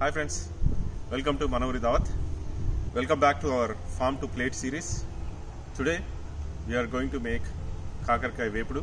Hi friends, welcome to Manavri Dawat. Welcome back to our Farm to Plate series. Today we are going to make కాకరకాయ వేపుడు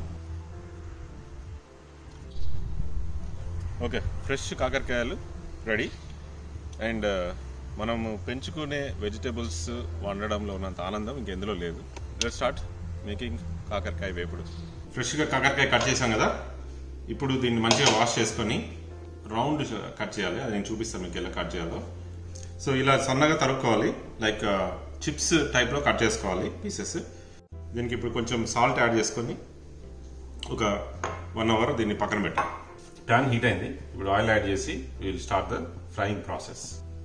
okay fresh కాకరకాయలు ready and మనము పెంచుకునే vegetables వండడంలో ఉన్నంత ఆనందం ఇంకెందులో లేదు let start making కాకరకాయ వేపుడు ఫ్రెష్గా కాకరకాయ కట్ చేసాం కదా ఇప్పుడు దీన్ని మంచిగా వాష్ చేసుకొని రౌండ్ కట్ చేయాలి అది నేను చూపిస్తాను మీకు ఎలా కట్ చేయాలో సో ఇలా సన్నగా తరుక్కోవాలి లైక్ చిప్స్ టైప్లో కట్ చేసుకోవాలి పీసెస్ దీనికి ఇప్పుడు కొంచెం సాల్ట్ యాడ్ చేసుకొని ఒక వన్ అవర్ దీన్ని పక్కన పెట్టాలి ప్యాన్ హీట్ అయింది ఇప్పుడు ఆయిల్ యాడ్ చేసి will start the frying process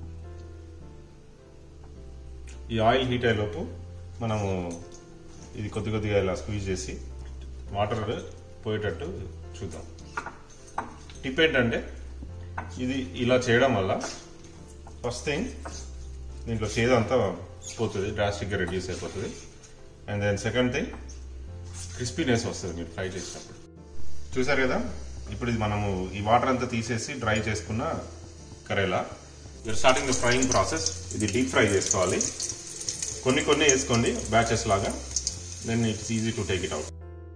ఈ ఆయిల్ హీట్ అయ్యేలోపు మనము ఇది కొద్ది కొద్దిగా ఇలా స్క్వీజ్ చేసి వాటర్ పోయేటట్టు చూద్దాం టిప్ ఏంటంటే ఇది ఇలా చేయడం వల్ల ఫస్ట్ థింగ్ దీంట్లో చేదంతా పోతుంది డ్రాస్టిక్గా రెడ్యూస్ అయిపోతుంది and then second thing crispiness వస్తుంది మీరు ఫ్రై చేసినప్పుడు చూసారు కదా ఇప్పుడు ఇది మనము ఈ వాటర్ అంతా తీసేసి డ్రై చేసుకున్న కరేలా మీరు స్టార్టింగ్ ద ఫ్రైయింగ్ ప్రాసెస్ ఇది డీప్ ఫ్రై చేసుకోవాలి కొన్ని కొన్ని వేసుకోండి బ్యాచెస్ లాగా then it's easy to take it out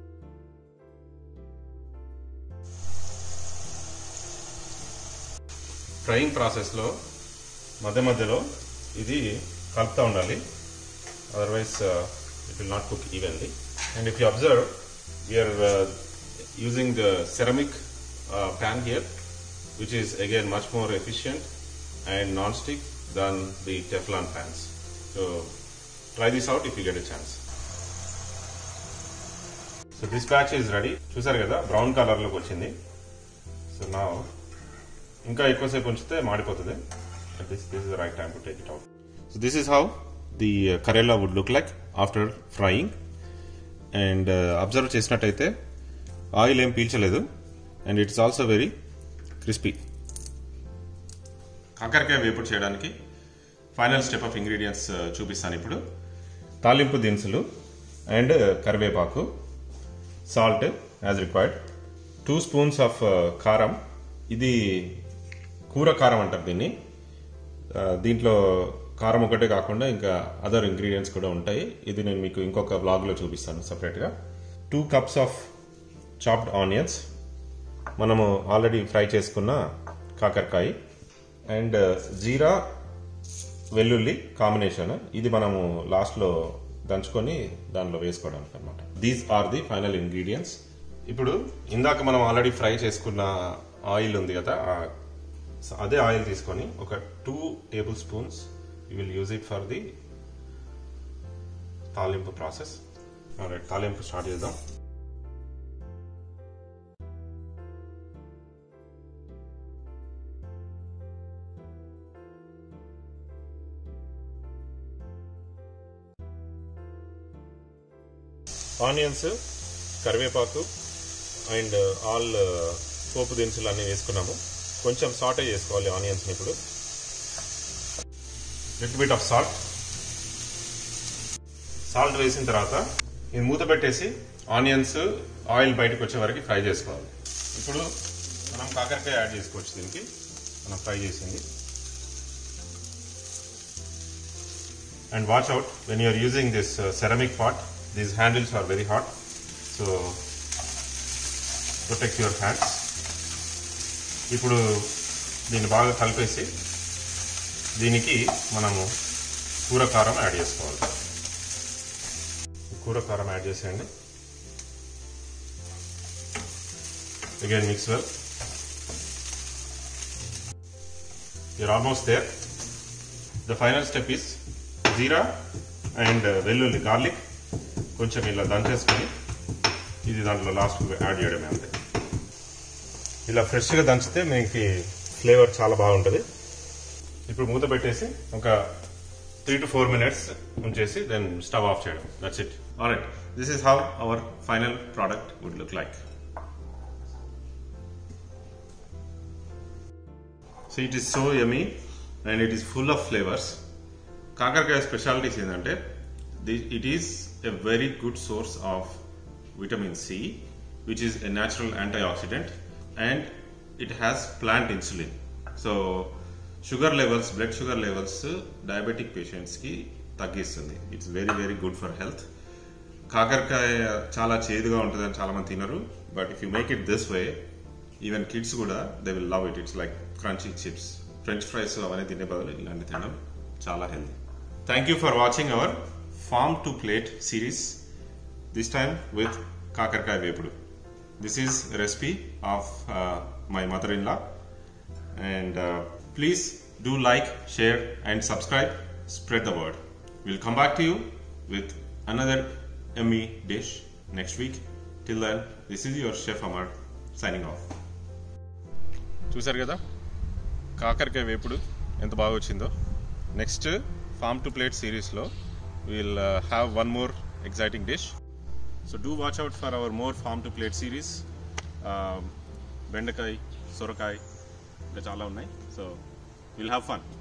frying ప్రాసెస్లో మధ్య మధ్యలో ఇది కలుపుతూ ఉండాలి otherwise it will not cook evenly and if you observe we're using the ceramic pan here which is again much more efficient and non-stick than the Teflon pans. So try this out if you get a chance. So this batch is ready చూసారు కదా brown కలర్లోకి వచ్చింది so నా ఇంకా ఎక్కువసేపు ఉంచితే మాడిపోతుంది this this is right time to take it out so this is how the karela would look like after frying and observe చేసినట్టయితే ఆయిల్ ఏం పీల్చలేదు and it's also very crispy కాకరకాయ వేపుడు చేయడానికి ఫైనల్ స్టెప్ ఆఫ్ ఇంగ్రీడియంట్స్ చూపిస్తాను ఇప్పుడు తాలింపు దినుసులు అండ్ కరివేపాకు salt as required two spoons of కారం ఇది కూర కారం అంటారు దీన్ని దీంట్లో కారం ఒకటే కాకుండా ఇంకా అదర్ ఇంగ్రీడియంట్స్ కూడా ఉంటాయి ఇది నేను మీకు ఇంకొక బ్లాగ్లో చూపిస్తాను సపరేట్గా two cups of chopped onions మనము ఆల్రెడీ ఫ్రై చేసుకున్న కాకరకాయ అండ్ జీరా వెల్లుల్లి కాంబినేషన్ ఇది మనము లాస్ట్లో దంచుకొని దానిలో వేసుకోవడానికి అనమాట these are the final ingredients ఇప్పుడు ఇందాక మనం ఆల్రెడీ ఫ్రై చేసుకున్న ఆయిల్ ఉంది కదా అదే ఆయిల్ తీసుకొని ఒక two tablespoons you will use it for the తాలింపు ప్రాసెస్ తాలింపు స్టార్ట్ చేద్దాం ఆనియన్స్ కరివేపాకు అండ్ ఆల్ పోపు దినుసులు అన్నీ వేసుకున్నాము కొంచెం సాటే చేసుకోవాలి ఆనియన్స్ని ఇప్పుడు little bit of salt salt వేసిన తర్వాత ఇది మూత పెట్టేసి ఆనియన్స్ ఆయిల్ బయటకు వచ్చే వరకు ఫ్రై చేసుకోవాలి ఇప్పుడు మనం కాకరకాయ యాడ్ చేసుకోవచ్చు దీనికి మనం ఫ్రై చేసింది and watch out when you're using this ceramic pot these handles are very hot so protect your hands ఇప్పుడు దీన్ని బాగా కలిపేసి దీనికి మనము కూర కారం యాడ్ చేసుకోవాలి కూర కారం యాడ్ చేసేయండి again mix well you're almost there the final step is jeera and వెల్లుల్లి గార్లిక్ కొంచెం ఇలా దంచేసుకొని ఇది దాంట్లో లాస్ట్ యాడ్ చేయడమే అంతే ఇలా ఫ్రెష్గా దంచితే మీకు ఫ్లేవర్ చాలా బాగుంటుంది ఇప్పుడు మూత పెట్టేసి ఒక త్రీ టు ఫోర్ మినిట్స్ ఉంచేసి దెన్ స్టవ్ ఆఫ్ చేయడం that's it alright this is how our final product would look like so it is so yummy and it is full of flavours కాకరకాయ specialities ఏంటంటే it is a very good source of vitamin C, which is a natural antioxidant, and it has plant insulin. So sugar levels blood sugar levels diabetic పేషెంట్స్కి తగ్గిస్తుంది it's very very good for health కాకరకాయ చాలా చేదుగా ఉంటుందని చాలా మంది తినరు but if you make it this way even kids కూడా they will love it it's like crunchy chips French fries అవన్నీ తినే బదులు ఇలాంటి తినడం చాలా healthy thank you for watching our farm to plate series this time with కాకరకాయ వేపుడు this is recipe of my mother in law and uh, please do like share and subscribe spread the word we'll come back to you with another yummy dish next week till then this is your chef amar signing off చూసారు కదా కాకరకాయ వేపుడు ఎంత బాగా వచ్చిందో next farm to plate సిరీస్లో will have one more exciting dish so do watch out for our more farm to plate series బెండకాయ సొరకాయ ఇంకా చాలా ఉన్నాయి సో విల్ హ్యావ్ ఫన్